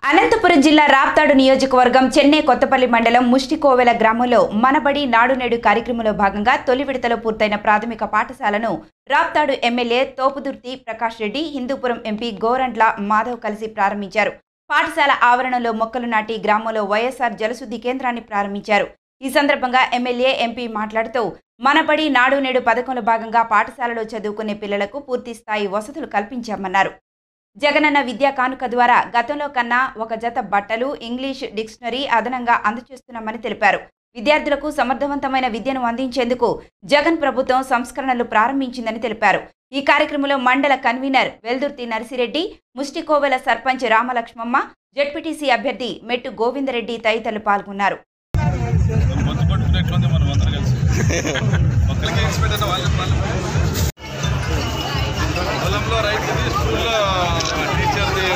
అనంతపురం జిల్లా రాప్తాడు నియోజకవర్గం చెన్నై కొత్తపల్లి మండలం ముష్టికోవెల గ్రామంలో మనబడి నాడు నేడు కార్యక్రమంలో భాగంగా తొలి విడతలో పూర్తయిన ప్రాథమిక పాఠశాలను రాప్తాడు ఎమ్మెల్యే తోపుదుర్తి ప్రకాష్ రెడ్డి హిందూపురం ఎంపీ గోరంట్ల మాధవ్ కలిసి ప్రారంభించారు పాఠశాల ఆవరణలో మొక్కలు నాటి గ్రామంలో వైఎస్ఆర్ జలశుద్ధి కేంద్రాన్ని ప్రారంభించారు ఈ సందర్భంగా ఎమ్మెల్యే ఎంపీ మాట్లాడుతూ మనబడి నాడు నేడు పథకంలో భాగంగా పాఠశాలలో చదువుకునే పిల్లలకు పూర్తి స్థాయి వసతులు కల్పించామన్నారు జగనన్న విద్యా కానుక ద్వారా గతంలో కన్నా ఒక జత బట్టలు ఇంగ్లీష్ డిక్షనరీ అదనంగా అందజేస్తున్నామని తెలిపారు విద్యార్థులకు సమర్థవంతమైన విద్యను అందించేందుకు జగన్ ప్రభుత్వం సంస్కరణలు ప్రారంభించిందని తెలిపారు ఈ కార్యక్రమంలో మండల కన్వీనర్ వెల్దుర్తి నర్సిరెడ్డి ముష్టికోవెల సర్పంచ్ రామలక్ష్మమ్మ జడ్పీటీసీ అభ్యర్థి మెట్టు గోవిందరెడ్డి తదితరులు పాల్గొన్నారు మొత్తం పట్టుకునేట్లుంది మనం అందరం కలిసి మొక్కలకి వేసి పెట్టిన వాళ్ళు వాళ్ళు పొలంలో రైతుది స్కూల్లో టీచర్ది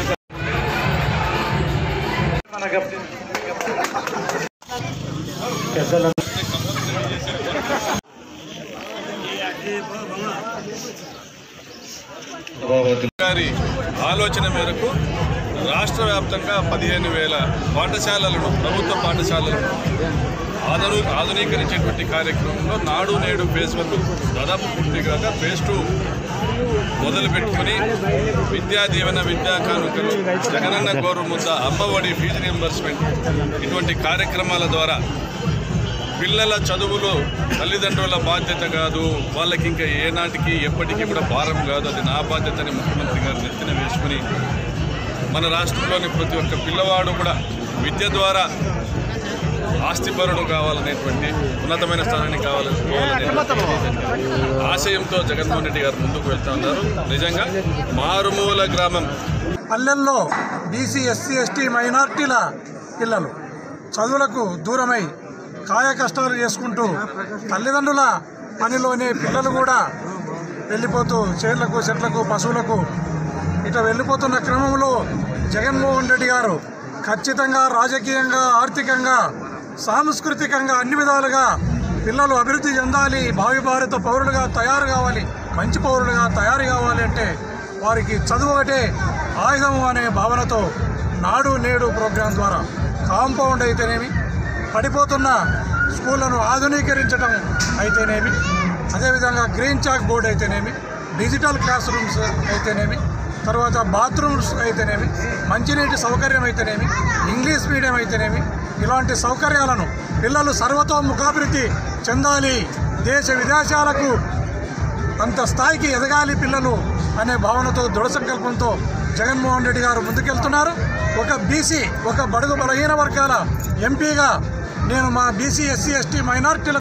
గారి ఆలోచన మేరకు రాష్ట్ర వ్యాప్తంగా పదిహేను వేల పాఠశాలలను ప్రభుత్వ పాఠశాలలను ఆధును ఆధునీకరించేటువంటి కార్యక్రమంలో నాడు నేడు ఫేజ్ వన్ దాదాపు పూర్తిగా ఫేజ్ టూ మొదలు పెట్టుకుని విద్యా దీవెన విద్యా కానుకలు జగనన్న గౌరవ ముద్ద అమ్మఒడి ఫీజు రియంబర్స్మెంట్ ఇటువంటి కార్యక్రమాల ద్వారా పిల్లల చదువులు తల్లిదండ్రుల బాధ్యత కాదు వాళ్ళకి ఇంకా ఏనాటికి ఎప్పటికీ కూడా భారం కాదు అది నా బాధ్యతని ముఖ్యమంత్రి గారు నెత్తిన వేసుకుని మన రాష్ట్రంలోని ప్రతి ఒక్క పిల్లవాడు కూడా విద్య ద్వారా ఆస్తిపరుడు కావాలనేటువంటి ఉన్నతమైన స్థానాన్ని కావాలనే ఆశయంతో జగన్మోహన్ రెడ్డి గారు ముందుకు వెళ్తా ఉన్నారు నిజంగా మారుమూల గ్రామం పల్లెల్లో బీసీ ఎస్సీ ఎస్టీ మైనార్టీల పిల్లలు చదువులకు దూరమై కాయ కష్టాలు చేసుకుంటూ తల్లిదండ్రుల పనిలోనే పిల్లలు కూడా వెళ్ళిపోతూ చేళ్లకు చెట్లకు పశువులకు ఇట్లా వెళ్ళిపోతున్న క్రమంలో జగన్మోహన్ రెడ్డి గారు ఖచ్చితంగా రాజకీయంగా ఆర్థికంగా సాంస్కృతికంగా అన్ని విధాలుగా పిల్లలు అభివృద్ధి చెందాలి భావి భారత పౌరులుగా తయారు కావాలి మంచి పౌరులుగా తయారు కావాలి అంటే వారికి చదువు ఒకటే ఆయుధం అనే భావనతో నాడు నేడు ప్రోగ్రాం ద్వారా కాంపౌండ్ అయితేనేమి పడిపోతున్న స్కూళ్లను ఆధునీకరించడం అయితేనేమి అదేవిధంగా గ్రీన్ చాక్ బోర్డ్ అయితేనేమి డిజిటల్ క్లాస్ రూమ్స్ అయితేనేమి తర్వాత బాత్రూమ్స్ అయితేనేమి మంచినీటి సౌకర్యం అయితేనేమి ఇంగ్లీష్ మీడియం అయితేనేమి ఇలాంటి సౌకర్యాలను పిల్లలు సర్వతోముఖాభివృద్ధి చెందాలి దేశ విదేశాలకు అంత స్థాయికి ఎదగాలి పిల్లలు అనే భావనతో దృఢ సంకల్పంతో జగన్మోహన్ రెడ్డి గారు ముందుకెళ్తున్నారు ఒక బీసీ ఒక బడుగు బలహీన వర్గాల ఎంపీగా నేను మా బీసీ ఎస్సీ ఎస్టీ మైనార్టీల